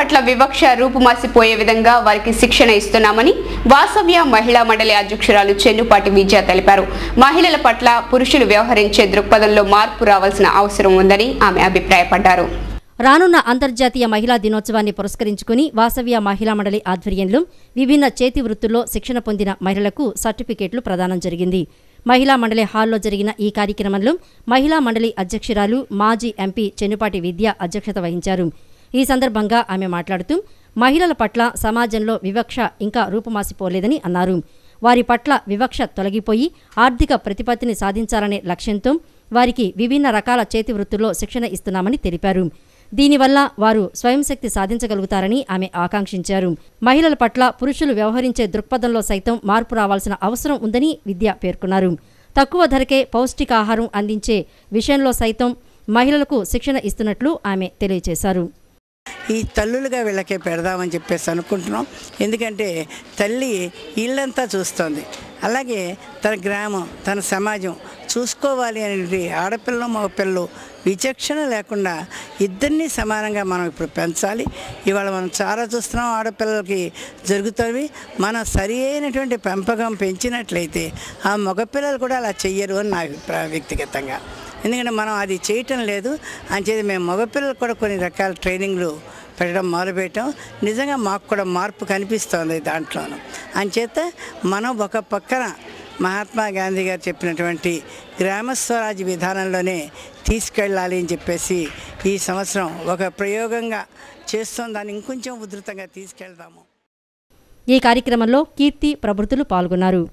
పట్ల వివక్ష రూపుమాసిపోయే విధంగా వారికి శిక్షణ ఇస్తున్నామని వాసవ్య మహిళా మండలి అధ్యక్షురాలు చెన్నుపాటి విద్య తెలిపారు మహిళల పట్ల పురుషులు వ్యవహరించే దృక్పథంలో మార్పు రావాల్సిన అవసరం ఉందని ఆమె అభిప్రాయపడ్డారు రానున్న అంతర్జాతీయ మహిళా దినోత్సవాన్ని పురస్కరించుకుని వాసవ్య మహిళా మండలి ఆధ్వర్యంలో విభిన్న చేతి వృత్తుల్లో శిక్షణ పొందిన మహిళలకు సర్టిఫికేట్లు ప్రదానం జరిగింది మహిళా మండలి హాల్లో జరిగిన ఈ కార్యక్రమంలో మహిళా మండలి అధ్యక్షురాలు మాజీ ఎంపీ చెన్నుపాటి విద్య అధ్యక్షత వహించారు ఈ సందర్భంగా ఆమె మాట్లాడుతూ మహిళల పట్ల సమాజంలో వివక్ష ఇంకా రూపుమాసిపోలేదని అన్నారు వారి పట్ల వివక్ష తొలగిపోయి ఆర్థిక ప్రతిపత్తిని సాధించాలనే లక్ష్యంతో వారికి విభిన్న రకాల చేతి వృత్తుల్లో శిక్షణ ఇస్తున్నామని తెలిపారు దీనివల్ల వారు స్వయం శక్తి సాధించగలుగుతారని ఆమె ఆకాంక్షించారు మహిళల పట్ల పురుషులు వ్యవహరించే దృక్పథంలో సైతం మార్పు రావాల్సిన అవసరం ఉందని విద్య పేర్కొన్నారు తక్కువ ధరకే పౌష్టికాహారం అందించే విషయంలో సైతం మహిళలకు శిక్షణ ఇస్తున్నట్లు ఆమె తెలియజేశారు ఈ తల్లులుగా వీళ్ళకే పెడదామని చెప్పేసి అనుకుంటున్నాం ఎందుకంటే తల్లి ఇల్లంతా చూస్తోంది అలాగే తన గ్రామం తన సమాజం చూసుకోవాలి అనేది ఆడపిల్లలు మగపిల్లలు విచక్షణ లేకుండా ఇద్దరినీ సమానంగా మనం ఇప్పుడు పెంచాలి ఇవాళ మనం చాలా చూస్తున్నాం ఆడపిల్లలకి జరుగుతున్నవి మనం సరి అయినటువంటి పెంపకం పెంచినట్లయితే ఆ మగపిల్లలు కూడా అలా చెయ్యరు అని నా అభిప్రాయం వ్యక్తిగతంగా ఎందుకంటే మనం అది చేయటం లేదు అంచేది మేము మగపిల్లలకు కూడా కొన్ని రకాల ట్రైనింగ్లు పెట్టడం మొదలుపెట్టాం నిజంగా మాకు కూడా మార్పు కనిపిస్తోంది దాంట్లోనూ అంచేత మనం ఒక పక్కన మహాత్మా గాంధీ గారు చెప్పినటువంటి గ్రామ స్వరాజ్య విధానంలోనే తీసుకెళ్ళాలి అని చెప్పేసి ఈ సంవత్సరం ఒక ప్రయోగంగా చేస్తాం దాన్ని ఇంకొంచెం ఉధృతంగా తీసుకెళ్దాము ఈ కార్యక్రమంలో కీర్తి ప్రభుతులు పాల్గొన్నారు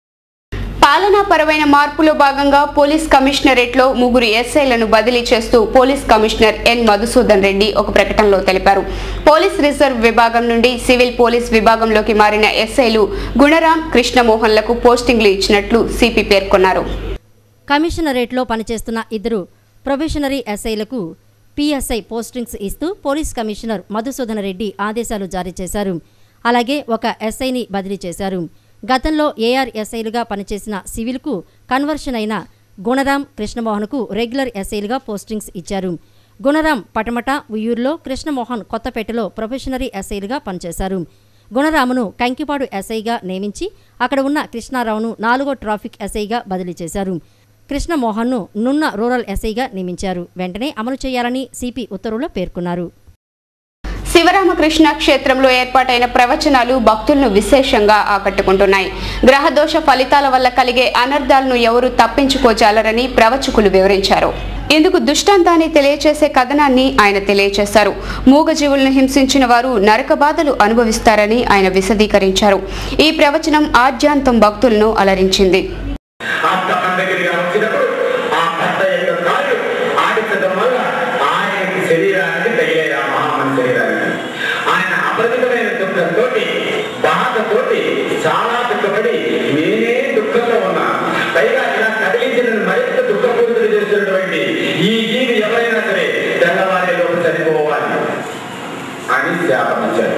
పాలనాపరమైన మార్పులో భాగంగా పోలీస్ కమిషనరేట్లో ముగ్గురు ఎస్ఐలను బదిలీ చేస్తూ police commissioner N Madhusudan Reddy ఒక ప్రకటనలో తెలిపారు పోలీస్ రిజర్వ్ విభాగం నుండి సివిల్ పోలీస్ విభాగంలోకి మారిన ఎస్ఐలు గుణరాం కృష్ణమోహన్లకు పోస్టింగ్లు ఇచ్చినట్లు సిపి పేర్కొన్నారు కమిషనరేట్లో పనిచేస్తున్న ఇద్దరు ప్రొబేషనరీ ఎస్ఐలకు పిఎస్ఐ పోస్టింగ్స్ ఇస్తూ పోలీస్ కమిషనర్ మధుసూదన రెడ్డి ఆదేశాలు జారీ చేశారు అలాగే ఒక ఎస్ఐని బదిలీ చేశారు గతంలో ఏఆర్ ఎస్ఐలుగా పనిచేసిన సివిల్కు కన్వర్షన్ అయిన గుణరాం కృష్ణమోహన్కు రెగ్యులర్ ఎస్ఐలుగా పోస్టింగ్స్ ఇచ్చారు గుణరాం పటమట ఉయ్యూరులో కృష్ణమోహన్ కొత్తపేటలో ప్రొఫెషనరీ ఎస్ఐలుగా పనిచేశారు గుణరామును కంకిపాడు ఎస్ఐగా నియమించి అక్కడ ఉన్న కృష్ణారావును నాలుగో ట్రాఫిక్ ఎస్ఐగా బదిలీ చేశారు కృష్ణమోహన్ను నున్న రూరల్ ఎస్ఐగా నియమించారు వెంటనే అమలు చేయాలని సిపి ఉత్తర్వులో పేర్కొన్నారు శివరామకృష్ణ క్షేత్రంలో ఏర్పాటైన ప్రవచనాలు భక్తులను విశేషంగా ఆకట్టుకుంటున్నాయి గ్రహదోష ఫలితాల వల్ల కలిగే అనర్థాలను ఎవరు తప్పించుకోజాలరని ప్రవచకులు వివరించారు ఇందుకు దృష్టాంతాన్ని తెలియచేసే కథనాన్ని ఆయన తెలియచేశారు మూగజీవులను హింసించిన వారు నరక బాధలు అనుభవిస్తారని ఆయన విశదీకరించారు ఈ ప్రవచనం ఆద్యాంతం భక్తులను అలరించింది ఆ కప్పం దగ్గరికి వచ్చినప్పుడు ఆ కట్ట యొక్క కాలు ఆడించడం వల్ల ఆయనకి శరీరానికి తగిలేదు ఆ మహామని శరీరానికి ఆయన అపరిమితమైన దుఃఖంతో బాధతోటి చాలా దుఃఖపడి నేనే దుఃఖంలో ఉన్నా పైగా ఇలా కదిలించిన మరింత దుఃఖపూరితులు చేస్తున్నటువంటి ఈ జీవి ఎవరైనా సరే తెల్లవారి లోపు చనిపోవాలి అని శాపం ఇచ్చారు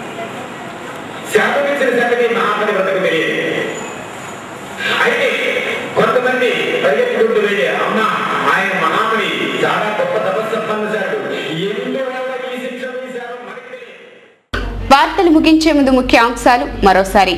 శాపం ఇచ్చిన సంగతి మహాపతి వ్రతకు తెలియదు అయితే కొంతమంది పరిగెత్తుకుంటూ వెళ్ళి అమ్మ ఆయన మహాముని చాలా గొప్ప తపస్సంపన్నుశాడు ఎందువల్ల ఈ శిక్ష వేశారో మనకి తెలియదు వార్తలు ముగించే ముందు ముఖ్య అంశాలు మరోసారి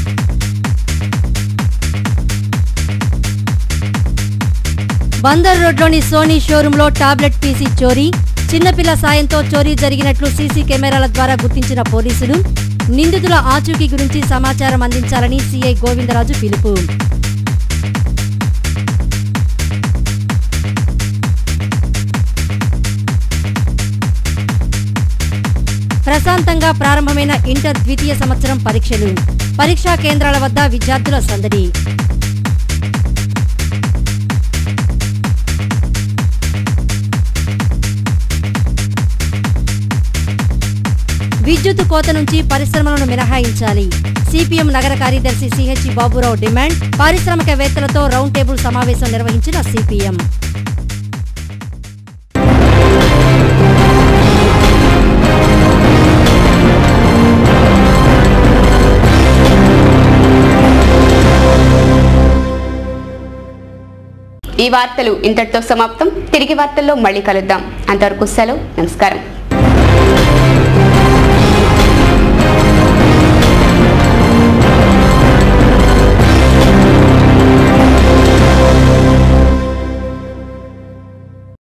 బందర్ రోడ్లోని సోనీ షోరూంలో టాబ్లెట్ పీసీ చోరీ చిన్నపిల్ల సాయంతో చోరీ జరిగినట్లు సీసీ కెమెరాల ద్వారా గుర్తించిన పోలీసులు నిందితుల ఆచూకీ గురించి సమాచారం అందించాలని సీఐ గోవిందరాజు పిలుపు ప్రశాంతంగా ప్రారంభమైన ఇంటర్ ద్వితీయ సంవత్సరం పరీక్షలు పరీక్షా కేంద్రాల వద్ద విద్యార్థుల సందడి విద్యుత్ కోత నుంచి పరిశ్రమలను మినహాయించాలి సిపిఎం నగర కార్యదర్శి సిహెచ్ బాబురావు డిమాండ్ పారిశ్రామికవేత్తలతో రౌండ్ టేబుల్ సమావేశం నిర్వహించిన సిపిఎం ఈ వార్తలు ఇంతటితో సమాప్తం తిరిగి వార్తల్లో మళ్ళీ కలుద్దాం అంతవరకు సెలవు నమస్కారం